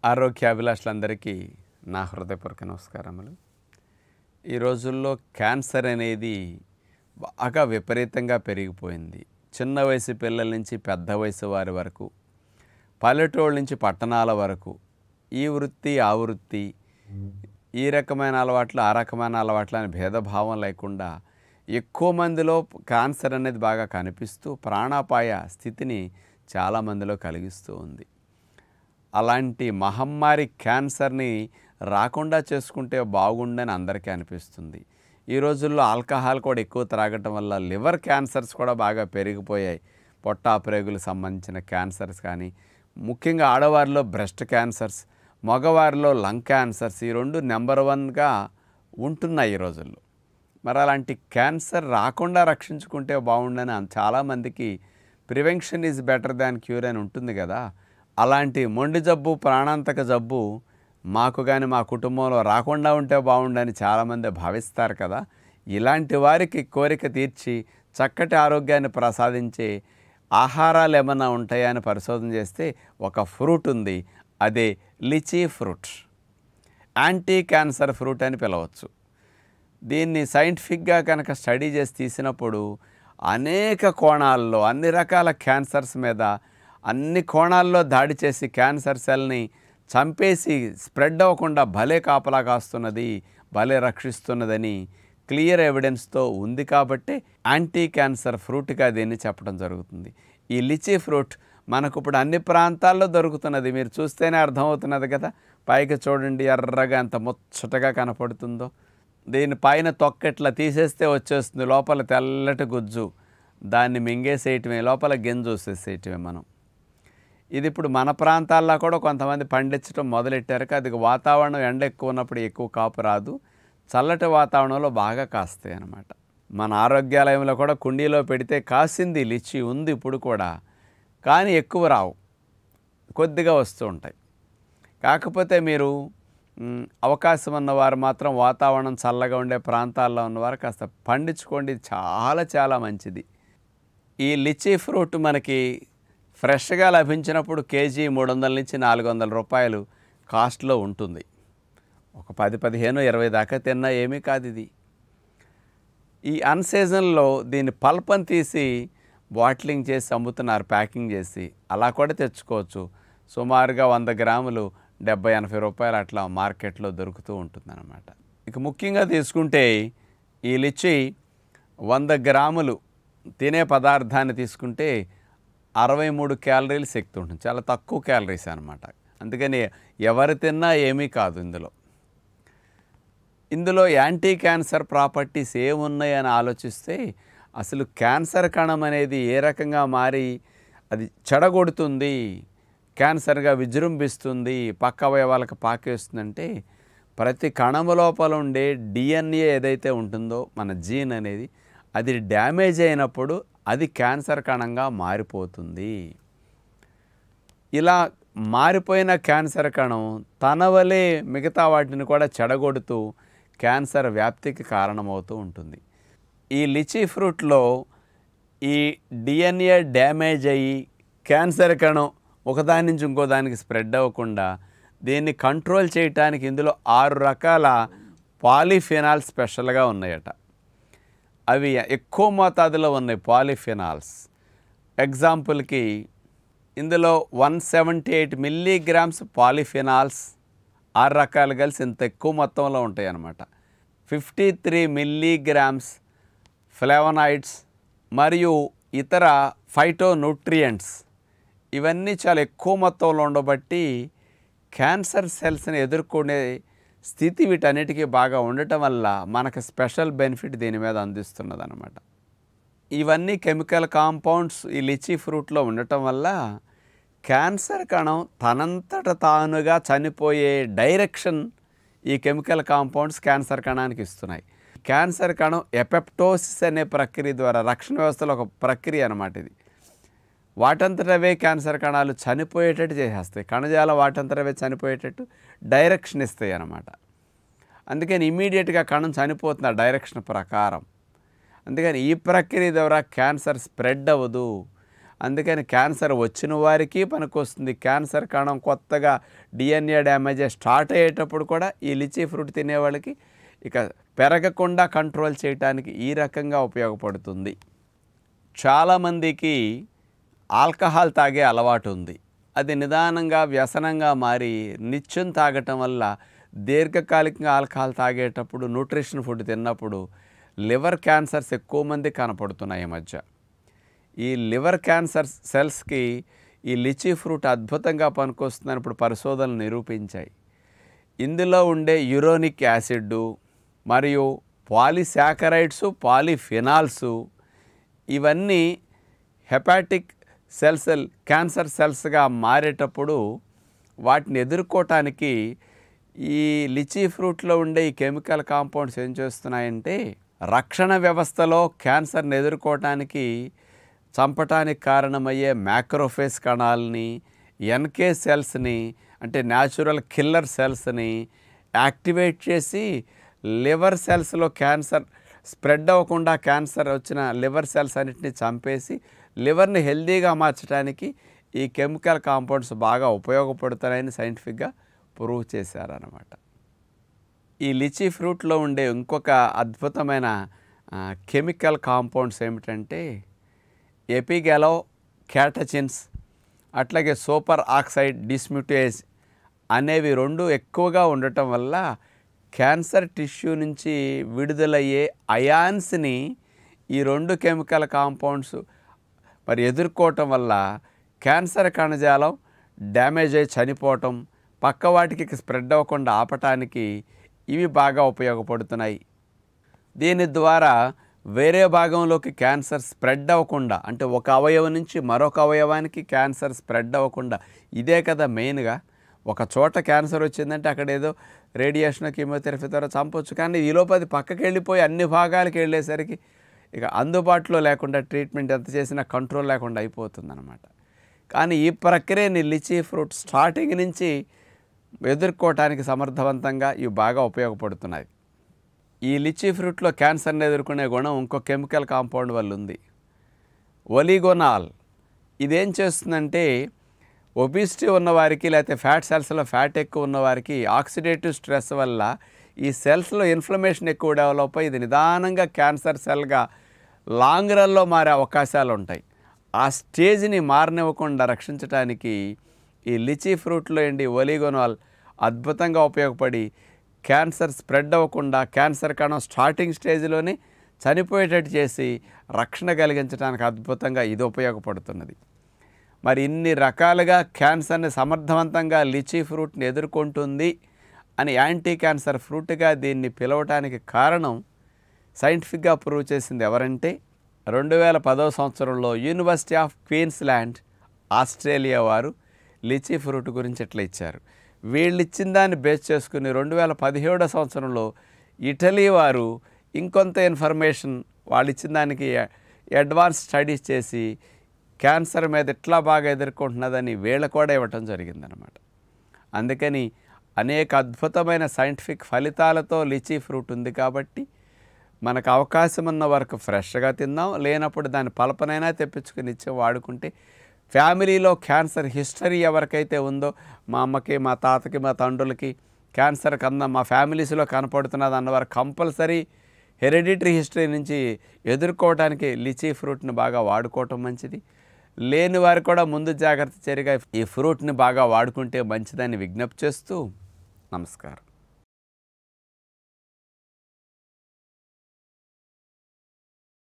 ఆరోగ్యాభిలాషులందరికీ నా హృదయపూర్వక నమస్కారములు ఈ రోజుల్లో క్యాన్సర్ అనేది బాగా విపరీతంగా పెరిగిపోయింది చిన్న వయసు పిల్లల నుంచి పెద్ద వయసు వారి వరకు పల్లెటూళ్ళ నుంచి పట్టణాల వరకు ఈ వృత్తి ఆ వృత్తి ఈ రకమైన అలవాట్లు ఆ రకమైన అలవాట్లు అని భేదభావం లేకుండా ఎక్కువ మందిలో క్యాన్సర్ అనేది బాగా కనిపిస్తూ ప్రాణాపాయ స్థితిని చాలామందిలో కలిగిస్తూ ఉంది అలాంటి మహమ్మారి క్యాన్సర్ని రాకుండా చేసుకుంటే బాగుండని అందరికీ అనిపిస్తుంది ఈ రోజుల్లో ఆల్కహాల్ కూడా ఎక్కువ త్రాగటం వల్ల లివర్ క్యాన్సర్స్ కూడా బాగా పెరిగిపోయాయి పొట్టా ప్రేగులకు సంబంధించిన క్యాన్సర్స్ కానీ ముఖ్యంగా ఆడవారిలో బ్రెస్ట్ క్యాన్సర్స్ మగవారిలో లంగ్ క్యాన్సర్స్ ఈ రెండు నెంబర్ వన్గా ఉంటున్నాయి ఈ రోజుల్లో మరి అలాంటి క్యాన్సర్ రాకుండా రక్షించుకుంటే బాగుండని అన్- చాలామందికి prevention is better than cure అని ఉంటుంది కదా అలాంటి మొండి జబ్బు ప్రాణాంతక జబ్బు మాకు కానీ మా కుటుంబంలో రాకుండా ఉంటే బాగుండని చాలామంది భావిస్తారు కదా ఇలాంటి వారికి కోరిక తీర్చి చక్కటి ఆరోగ్యాన్ని ప్రసాదించే ఆహారాలు ఏమన్నా ఉంటాయా అని పరిశోధన చేస్తే ఒక ఫ్రూట్ ఉంది అదే lychee fruit anti cancer fruit అని పిలవచ్చు దీన్ని సైంటిఫిక్గా కనుక స్టడీ చేసి తీసినప్పుడు అనేక కోణాల్లో అన్ని రకాల క్యాన్సర్స్ మీద అన్ని కోణాల్లో దాడి చేసి క్యాన్సర్ సెల్ని చంపేసి స్ప్రెడ్ అవ్వకుండా భలే కాపలా కాస్తున్నది భలే రక్షిస్తున్నదని క్లియర్ ఎవిడెన్స్తో ఉంది కాబట్టి యాంటీ క్యాన్సర్ ఫ్రూట్గా దీన్ని చెప్పడం జరుగుతుంది ఈ లిచీ ఫ్రూట్ మనకు ఇప్పుడు అన్ని ప్రాంతాల్లో దొరుకుతున్నది మీరు చూస్తేనే అర్థమవుతున్నది కదా పైకి చూడండి ఎర్రగా ఎంత ముచ్చటగా కనపడుతుందో దీని పైన తొక్క ఇట్లా తీసేస్తే వచ్చేస్తుంది లోపల తెల్లటి గుజ్జు దాన్ని మింగేసేయటమే లోపల గింజ చూసేసేయటమే మనం ఇది ఇప్పుడు మన ప్రాంతాల్లో కూడా కొంతమంది పండించడం మొదలెట్టారు అది వాతావరణం ఎండ ఎక్కువ ఉన్నప్పుడు ఎక్కువ కాపు రాదు చల్లటి వాతావరణంలో బాగా కాస్తాయి అన్నమాట మన ఆరోగ్యాలయంలో కూడా కుండీలో పెడితే కాసింది లిచి ఉంది ఇప్పుడు కూడా కానీ ఎక్కువ రావు కొద్దిగా వస్తూ ఉంటాయి కాకపోతే మీరు మ్, అవకాశం ఉన్నవారు మాత్రం వాతావరణం చల్లగా ఉండే ప్రాంతాల్లో ఉన్నవారు కాస్త పండించుకోండి ఇది చాలా చాలా మంచిది ఈ లిచీ ఫ్రూట్ మనకి ఫ్రెష్గా లభించినప్పుడు కేజీ మూడు వందల నుంచి నాలుగు వందల రూపాయలు కాస్ట్లో ఉంటుంది ఒక పది పదిహేను ఇరవై దాకా తిన్నా ఏమీ కాదు ఇది ఈ అన్సీజన్లో దీన్ని పల్పని తీసి బాటిలింగ్ చేసి అమ్ముతున్నారు ప్యాకింగ్ చేసి అలా కూడా తెచ్చుకోవచ్చు సుమారుగా వంద గ్రాములు డెబ్బై ఎనభై రూపాయలు అట్లా మార్కెట్లో దొరుకుతూ ఉంటుందన్నమాట ఇక ముఖ్యంగా తీసుకుంటే ఈ లిచ్చి వంద గ్రాములు తినే పదార్థాన్ని తీసుకుంటే అరవై మూడు క్యాలరీలు శక్తి ఉంటుంది చాలా తక్కువ క్యాలరీస్ అనమాట అందుకని ఎవరు తిన్నా ఏమీ కాదు ఇందులో ఇందులో యాంటీ క్యాన్సర్ ప్రాపర్టీస్ ఏమున్నాయని ఆలోచిస్తే అసలు క్యాన్సర్ కణం అనేది ఏ రకంగా మారి అది చెడగొడుతుంది క్యాన్సర్గా విజృంభిస్తుంది పక్క అవయవాలకు పాకేస్తుందంటే ప్రతి కణము లోపల ఉండే డిఎన్ఏ ఏదైతే ఉంటుందో మన జీన్ అనేది అది డ్యామేజ్ అయినప్పుడు అది క్యాన్సర్ కణంగా మారిపోతుంది ఇలా మారిపోయిన క్యాన్సర్ కణం తన వలె మిగతా వాటిని కూడా చెడగొడుతూ క్యాన్సర్ వ్యాప్తికి కారణమవుతూ ఉంటుంది ఈ లిచీ ఫ్రూట్లో ఈ డిఎన్ఏ డ్యామేజ్ అయ్యి క్యాన్సర్ కణం ఒకదాని నుంచి ఇంకో దానికి స్ప్రెడ్ అవ్వకుండా దీన్ని కంట్రోల్ చేయటానికి ఇందులో ఆరు రకాల పాలిఫినాల్ స్పెషల్గా ఉన్నాయట అవి ఎక్కువ మోతాదులో ఉన్నాయి పాలిఫినాల్స్ ఎగ్జాంపుల్కి ఇందులో one seventy eight milligrams polyphenols ఆరు రకాలు కలిసి ఇంత ఎక్కువ మొత్తంలో ఉంటాయి అన్నమాట ఫిఫ్టీ త్రీ మిల్లీగ్రామ్స్ ఫ్లేవనాయిడ్స్ మరియు ఇతర ఫైటోన్యూట్రియంట్స్ ఇవన్నీ చాలా ఎక్కువ మొత్తంలో ఉండబట్టి క్యాన్సర్ సెల్స్ని ఎదుర్కొనే స్థితి వీటన్నిటికీ బాగా ఉండటం వల్ల మనకు స్పెషల్ బెనిఫిట్ దీని మీద అందిస్తున్నది అనమాట ఇవన్నీ కెమికల్ కాంపౌండ్స్ ఈ లిచీ ఫ్రూట్లో ఉండటం వల్ల క్యాన్సర్ కణం తనంతట తానుగా చనిపోయే డైరెక్షన్ ఈ కెమికల్ కాంపౌండ్స్ క్యాన్సర్ కణానికి ఇస్తున్నాయి క్యాన్సర్ కణం ఎపెప్టోసిస్ అనే ప్రక్రియ ద్వారా రక్షణ వ్యవస్థలో ఒక ప్రక్రియ అనమాట ఇది వాటంతటవే క్యాన్సర్ కణాలు చనిపోయేటట్టు చేసేస్తాయి కణజాల వాటంతటవే చనిపోయేటట్టు డైరెక్షన్ ఇస్తాయి అన్నమాట అందుకని ఇమీడియట్గా కణం చనిపోతుంది ఆ డైరెక్షన్ ప్రకారం అందుకని ఈ ప్రక్రియ ద్వారా క్యాన్సర్ స్ప్రెడ్ అవ్వదు అందుకని క్యాన్సర్ వచ్చిన వారికి పనికొస్తుంది క్యాన్సర్ కణం కొత్తగా డిఎన్ఏ డ్యామేజ్ స్టార్ట్ అయ్యేటప్పుడు కూడా ఈ లిచీ ఫ్రూట్ తినే వాళ్ళకి ఇక పెరగకుండా కంట్రోల్ చేయడానికి ఈ రకంగా ఉపయోగపడుతుంది చాలామందికి ఆల్కహాల్ తాగే అలవాటు ఉంది అది నిదానంగా వ్యసనంగా మారి నిత్యం తాగటం వల్ల దీర్ఘకాలికంగా ఆల్కహాల్ తాగేటప్పుడు న్యూట్రిషన్ ఫుడ్ తిన్నప్పుడు లివర్ క్యాన్సర్స్ ఎక్కువ మంది కనపడుతున్నాయి ఈ మధ్య ఈ లివర్ క్యాన్సర్ సెల్స్కి ఈ లిచీ ఫ్రూట్ అద్భుతంగా పనికొస్తుందని ఇప్పుడు పరిశోధనలు నిరూపించాయి ఇందులో ఉండే యురోనిక్ యాసిడ్ మరియు పాలిసాకరైడ్స్ పాలిఫినాల్స్ ఇవన్నీ హెపాటిక్ సెల్స్ క్యాన్సర్ సెల్స్గా మారేటప్పుడు వాటిని ఎదుర్కోవటానికి ఈ లిచీ ఫ్రూట్లో ఉండే ఈ కెమికల్ కాంపౌండ్స్ ఏం చేస్తున్నాయంటే రక్షణ వ్యవస్థలో క్యాన్సర్ని ఎదుర్కోవటానికి చంపటానికి కారణమయ్యే మ్యాక్రోఫేస్ కణాలని ఎన్కే సెల్స్ని అంటే న్యాచురల్ కిల్లర్ సెల్స్ని యాక్టివేట్ చేసి లివర్ సెల్స్లో క్యాన్సర్ స్ప్రెడ్ అవ్వకుండా క్యాన్సర్ వచ్చిన లివర్ సెల్స్ అన్నిటిని చంపేసి లివర్ని హెల్దీగా మార్చడానికి ఈ కెమికల్ కాంపౌండ్స్ బాగా ఉపయోగపడుతున్నాయని సైంటిఫిక్గా ప్రూవ్ చేశారనమాట ఈ లిచీ ఫ్రూట్లో ఉండే ఇంకొక అద్భుతమైన ఆ, కెమికల్ కాంపౌండ్స్ ఏమిటంటే ఎపిగెలో క్యాటచిన్స్ అట్లాగే సూపర్ ఆక్సైడ్ డిస్మ్యూటేజ్ అనేవి రెండు ఎక్కువగా ఉండటం వల్ల క్యాన్సర్ టిష్యూ నుంచి విడుదలయ్యే అయాన్స్ని ఈ రెండు కెమికల్ కాంపౌండ్స్ మరి ఎదుర్కోవటం వల్ల క్యాన్సర్ కణజాలం డ్యామేజ్ అయి చనిపోవటం పక్క వాటికి స్ప్రెడ్ అవ్వకుండా ఆపటానికి ఇవి బాగా ఉపయోగపడుతున్నాయి దీని ద్వారా వేరే భాగంలోకి క్యాన్సర్ స్ప్రెడ్ అవ్వకుండా అంటే ఒక అవయవం నుంచి మరొక అవయవానికి క్యాన్సర్ స్ప్రెడ్ అవ్వకుండా ఇదే కదా మెయిన్గా ఒక చోట క్యాన్సర్ వచ్చిందంటే అక్కడ ఏదో రేడియేషన్ కీమోథెరపీ ద్వారా చంపొచ్చు కానీ ఈలోపు అది పక్కకి వెళ్ళిపోయి అన్ని భాగాలకి వెళ్ళేసరికి ఇక అందుబాటులో లేకుండా ట్రీట్మెంట్ ఎంత చేసినా కంట్రోల్ లేకుండా అయిపోతుందన్నమాట కానీ ఈ ప్రక్రియని లిచీ ఫ్రూట్ స్టార్టింగ్ నుంచి ఎదుర్కోవటానికి సమర్థవంతంగా ఇవి బాగా ఉపయోగపడుతున్నాయి ఈ లిచీ ఫ్రూట్లో క్యాన్సర్ని ఎదుర్కొనే గుణం ఇంకో కెమికల్ కాంపౌండ్ వల్ల ఉంది ఒలిగోనాల్ ఇదేం చేస్తుందంటే ఒబిసిటీ ఉన్నవారికి లేకపోతే ఫ్యాట్ సెల్స్లో ఫ్యాట్ ఎక్కువ ఉన్నవారికి ఆక్సిడేటివ్ స్ట్రెస్ వల్ల ఈ సెల్స్లో ఇన్ఫ్లమేషన్ ఎక్కువ డెవలప్ అయ్యి ఇది నిదానంగా క్యాన్సర్ సెల్గా లాంగ్ రన్లో మారే అవకాశాలు ఉంటాయి ఆ స్టేజ్ని మారనివ్వకుండా రక్షించడానికి ఈ లిచీ ఫ్రూట్లో ఏంటి ఒలిగోనాల్ అద్భుతంగా ఉపయోగపడి క్యాన్సర్ స్ప్రెడ్ అవ్వకుండా క్యాన్సర్ కణం స్టార్టింగ్ స్టేజ్లోనే చనిపోయేటట్టు చేసి రక్షణ కలిగించడానికి అద్భుతంగా ఇది ఉపయోగపడుతున్నది మరి ఇన్ని రకాలుగా క్యాన్సర్ని సమర్థవంతంగా లిచీ ఫ్రూట్ని ఎదుర్కొంటుంది అని యాంటీ క్యాన్సర్ ఫ్రూట్గా దీన్ని పిలవటానికి కారణం సైంటిఫిక్గా ప్రూవ్ చేసింది ఎవరంటే రెండు వేల పదవ సంవత్సరంలో యూనివర్సిటీ ఆఫ్ క్వీన్స్లాండ్ ఆస్ట్రేలియా వారు లిచీ ఫ్రూట్ గురించి ఇట్లా ఇచ్చారు వీళ్ళు ఇచ్చిన దాన్ని బేస్ చేసుకుని రెండు వేల పదిహేడో సంవత్సరంలో ఇటలీ వారు ఇంకొంత ఇన్ఫర్మేషన్ వాళ్ళు ఇచ్చిన దానికి అడ్వాన్స్ స్టడీస్ చేసి క్యాన్సర్ మీద ఎట్లా బాగా ఎదుర్కొంటున్నదని వీళ్ళ కూడా ఇవ్వటం జరిగిందనమాట అందుకని అనేక అద్భుతమైన సైంటిఫిక్ ఫలితాలతో లిచీ ఫ్రూట్ ఉంది కాబట్టి మనకు అవకాశం ఉన్న వరకు ఫ్రెష్గా తిందాం లేనప్పుడు దాని పలపనైనా తెప్పించుకుని ఇచ్చి వాడుకుంటే ఫ్యామిలీలో క్యాన్సర్ హిస్టరీ ఎవరికైతే ఉందో మా అమ్మకి మా తాతకి మా తండ్రులకి క్యాన్సర్ కన్నా మా ఫ్యామిలీస్లో కనపడుతున్నది అన్నవారు కంపల్సరీ హెరిడిటరీ హిస్టరీ నుంచి ఎదుర్కోవడానికి లిచీ ఫ్రూట్ని బాగా వాడుకోవటం మంచిది లేని వారు కూడా ముందు జాగ్రత్త చర్యగా ఈ ఫ్రూట్ని బాగా వాడుకుంటే మంచిదని విజ్ఞప్తి చేస్తూ నమస్కారం